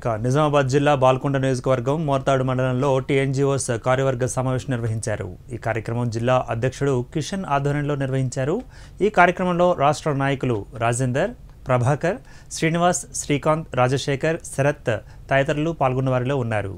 ఇక నిజామాబాద్ జిల్లా బాల్కొండ నియోజకవర్గం మోర్తాడు మండలంలో టీఎన్జిఓస్ కార్యవర్గ సమావేశం నిర్వహించారు ఈ కార్యక్రమం జిల్లా అధ్యక్షుడు కిషన్ ఆధ్వర్యంలో నిర్వహించారు ఈ కార్యక్రమంలో రాష్ట్ర నాయకులు రాజేందర్ ప్రభాకర్ శ్రీనివాస్ శ్రీకాంత్ రాజశేఖర్ శరత్ తదితరులు పాల్గొన్న వారిలో ఉన్నారు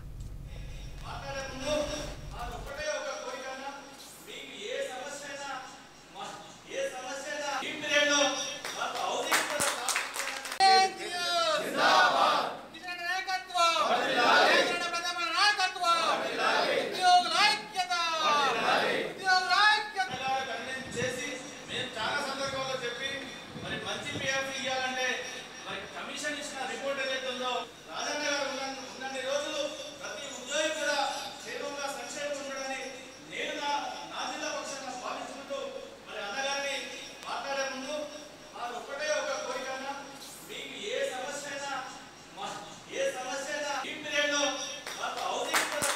కిషన్ నాయకత్వం కిషన్ ప్రథమ నాయకత్వం ఉద్యోగుల ఐక్యత ఉద్యోగుల ఐక్యత చేసి మేము చాలా సందర్భాల్లో చెప్పి మరి మంచి పిఎఫ్ ఇవ్వాలంటే మరి కమిషన్ ఇచ్చిన రిపోర్ట్ ఏదైతే ఉందో రాజన్న గారు ఉన్న ఉన్నన్ని రోజులు ప్రతి ఉద్యోగి కూడా క్షేమంగా సంక్షేమం ఉండడని నేను నా నా జిల్లా పక్షాన భావించుకుంటూ మరి అన్నగారిని మాట్లాడే ముందు మాకు ఒకటే ఒక కోరిక అన్న మీకు ఏ సమస్య అయినా మా ఏ సమస్య అయినా ఈ పీరియడ్లో మాకు హౌసింగ్ కూడా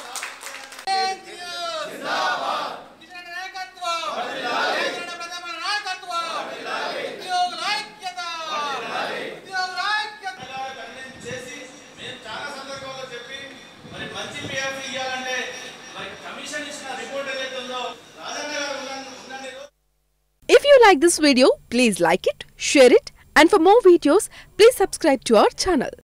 కిషన్ నాయకత్వం కిషన్ ప్రథమ నాయకత్వం ఉద్యోగుల ఐక్యత ఉద్యోగుల ఐక్యత పిల్లలకు అన్యాయం చేసి మేము చాలా సందర్భాల్లో చెప్పి మరి మంచి పిఎఫ్ ఇవ్వాలంటే మరి కమిషన్ ఇచ్చిన రిపోర్ట్ ఏదైతే ఉందో రాజన్న గారు ఉన్న ఉన్నన్ని రోజులు If you like this video, please like it, share it, and for more videos, please subscribe to our channel.